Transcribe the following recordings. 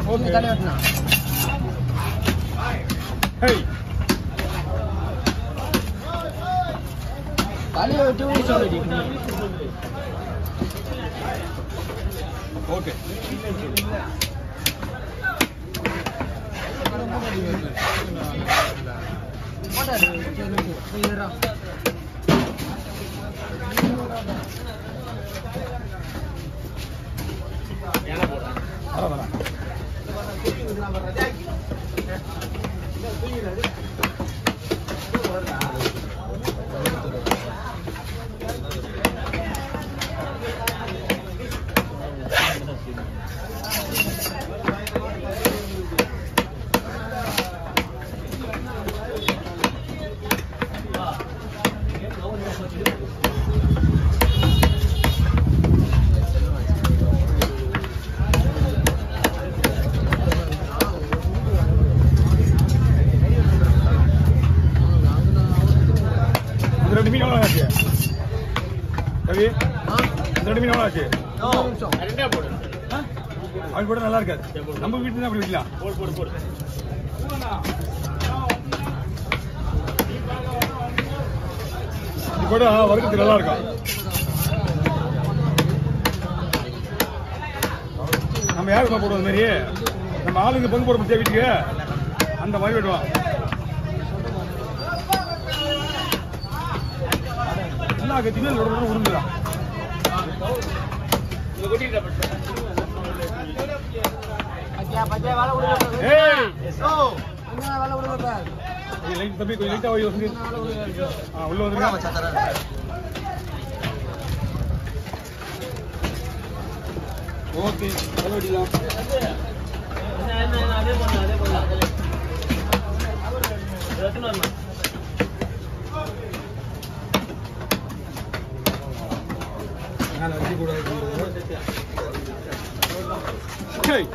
Okay தலை வெட்டினா ஹே தலையை வெட்டி ஊசி சொல்லி ஓகே போட்டாரு இருடா. வர வர இந்த ரெண்டு மீன் எவ்வளோ ஆச்சு ரவி ஆ, இந்த ரெண்டு மீன் எவ்வளோ ஆச்சு ஒரு நிமிஷம். அவன் கூட நல்லா இருக்காது நம்ம வீட்டுல தான் அப்படி வைக்கலாம் போடு போடு போடு இது கூட வர்க்கத்துக்கு நல்லா இருக்கும் நம்ம யாருக்கு போடுவோம் அந்த மாதிரி நம்ம ஆளுங்க பங்கு போட முடியாது வீட்டுக்கு அந்த மாதிரி விடுவோம் என்ன கத்தினா உருந்துதான் பாத்தியா, பாத்தியா, வேலை விடுங்க. ஏய் ஓ, என்ன வேலை விடுங்க பாரு. கொஞ்சம் லைட் தம்பி கொஞ்சம் லைட்டா போய் யோசிங்க என்ன வேலை விடுங்க. ஆ உள்ள வந்துருங்க ஓகே எவ்வளோ வெட்டிக்கலாம் மேலே வைக்கக்கூடாது ஹேய்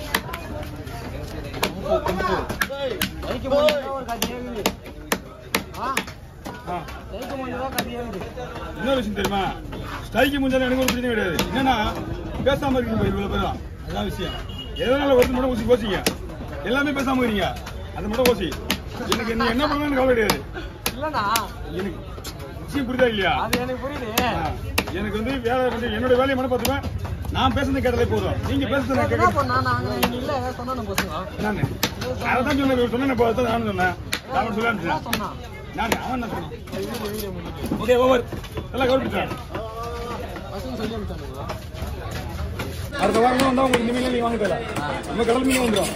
கைக்கு முடிஞ்சா ஒரு கதையே இருக்குது. ஆ, ஆ கைக்கு முடிஞ்சா கதையே இருக்குது. இன்னொரு விஷயம் தெரியுமா ஸ்ட்ரைக்கு முடிஞ்சாலும் எனக்கு ஒரு பிரச்சனை கிடையாது என்னன்னா பேசாம இருக்கீங்க பாரு இவ்வளவு பேரும் அதான் விஷயம் எதனால ஒருத்தர் மட்டும் ஊசி கோச்சிங்க எல்லாமே பேசாம இருக்கீங்க அது மட்டும் கோசி எனக்கு நீ என்ன பண்ணணும்னு கவலை கிடையாது இல்லண்ணா, எனக்கு விஷயம் புரியுதா இல்லையா அது எனக்கு புரியுது. ஆ, எனக்கு வந்து வேலை வந்து என்னோட வேலையை மட்டும் பார்த்துப்பேன் நான் பேசுறது கேட்டாலே போதும் நீங்க பேசுறது நான் என்ன கேட்க பண்ணா, நாங்க இங்க இல்ல, சொன்னா நம்ம பசங்க. நானு அதை தான் சொன்னேன் சொன்னேன் இப்போ அதான் நானும் சொன்னேன் அவன் சொல்ல என்ன சொன்னா? நான் அவன் என்ன சொன்னான் ஓகே ஓவர் எல்லாம் கவனிச்சேன் பசங்க சொல்லி அனுப்பிச்சானுங்களா? அடுத்த வாரம் வந்தா உங்களுக்கு இந்த மீன் நீங்க வாங்க தரல நம்ம கடல் மீன் வந்துடும்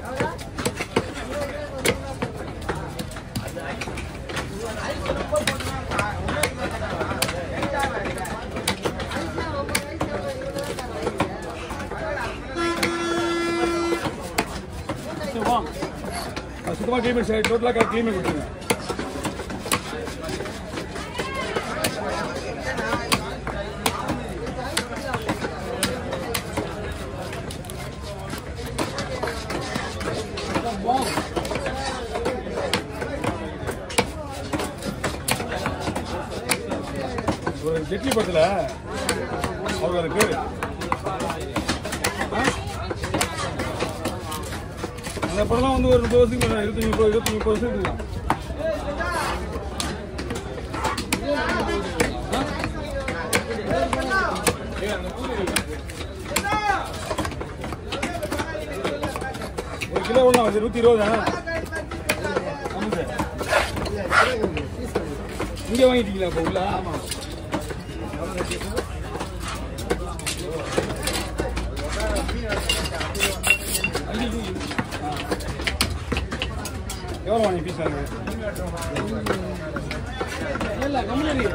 சுத்தமா க்ளீன் பண்ணி டோட்டலாக க்ளீன் பண்ணி கொடுத்துருங்க ஒரு ஜெட்லி படத்துல அவர் அது பேரு ஆ? அந்த படம்லாம் வந்து ஒரு முப்பது வருஷத்துக்கு முன்னாடி, இருபத்தஞ்சு முப்பது இருபத்தி முப்பது வருஷம் இருக்கலாம் ஒரு கிலோ எவ்வளோ ஆகுது நூற்றி இருபதா ஆமாம் சார் இங்கே வாங்கிட்டீங்களா இப்போ உள்ள ஆமாம் எவ்வளோ வாங்கி பீஸ் வாங்க இல்ல, கம்முனு இரு.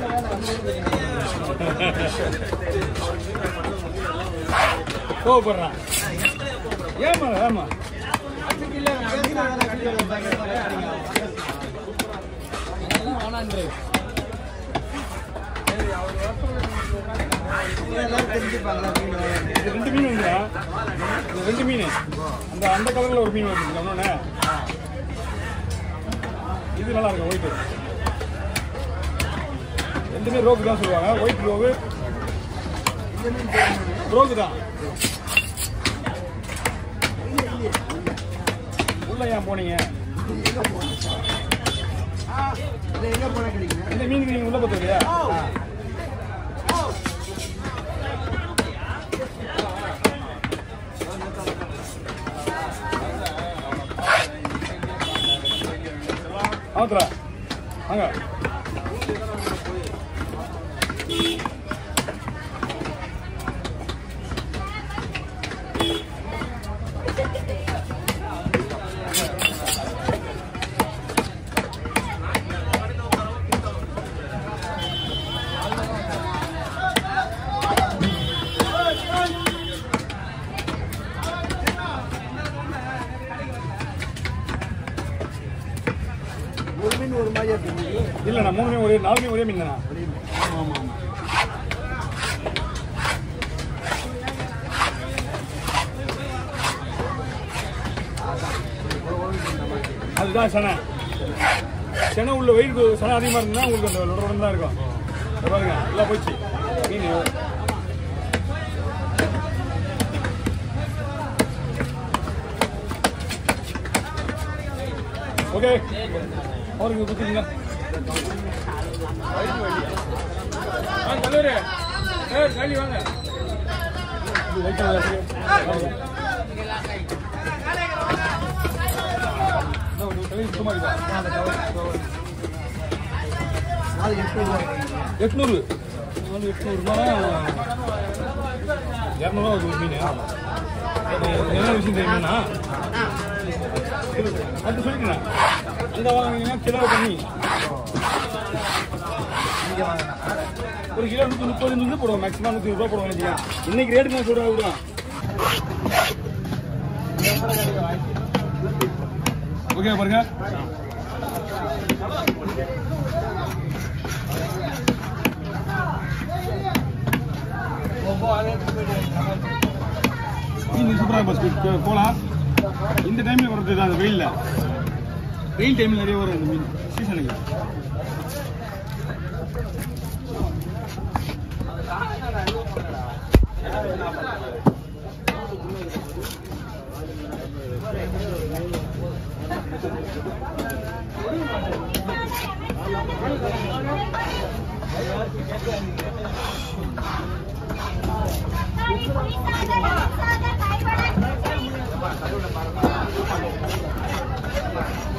கோவப்படுறான் ஏமா ஏமா வேணான்றே. இது ரெண்டு மீன் வந்துடா இது ரெண்டு மீன் அந்த அந்த கலர்ல ஒரு மீன் வருது இன்னொன்னு இது நல்லா இருக்கும் ஒயிட் ரெண்டுமே ரோக்கு தான் சொல்லுவாங்க ஒயிட் ரோகு ரோகு தான் உள்ள ஏன் போனீங்க இது எங்க போனா கிடைக்குங்க இந்த மீனுக்கு நீங்க உள்ள பார்த்துருக்கியா ஆத்துறா வாங்க ஒரு மீன் ஒரு மாதிரியா இருக்கு இல்லைண்ணா மூணு மீன் ஒரே நாலு மீன் ஒரே மீன் தானா ஆமா ஆமா அதுதான் செனை செனை உள்ள வெயிட் செனை அதிகமாக இருந்தால் உங்களுக்கு அந்த உடம்பு தான் இருக்கும் இதை பாருங்க எல்லாம் போயிடுச்சு மீன் ஓகே அவருக்கு குத்துங்க வாங்க கல்லூரி ஏய் கல்வி வாங்க இது லைட்டா வாங்க. இந்த ஒரு கல்வி சுத்தமா இருக்கா? நாளைக்கு எட்டு ரூபா எட்நூறு நாலு எட்நூறுபா இரநூறுவா ஒரு மீன் அது என்ன விஷயம் தெரியுமாண்ணா அது சொல்லிக்கிறேன் அங்கே வாங்கினீங்கன்னா கிலோ பண்ணி இங்க வாங்க ஒரு கிலோ நூற்றி முப்பது நூறு போடுவோம் மேக்ஸிமம் நூற்றி ரூபா போடுவோம் வச்சுக்கோங்க இன்னைக்கு ரேட்டு நான் சொல்கிறேன் விடுவேன் ஓகே பாருங்க மீன் சூப்பராக பஸ் போகலாம் இந்த டைமில் வர்றது தான் அந்த வெயிலில் வெயில் டைமில் நிறைய வரும் இந்த மீன் சீசனுக்கு கைவட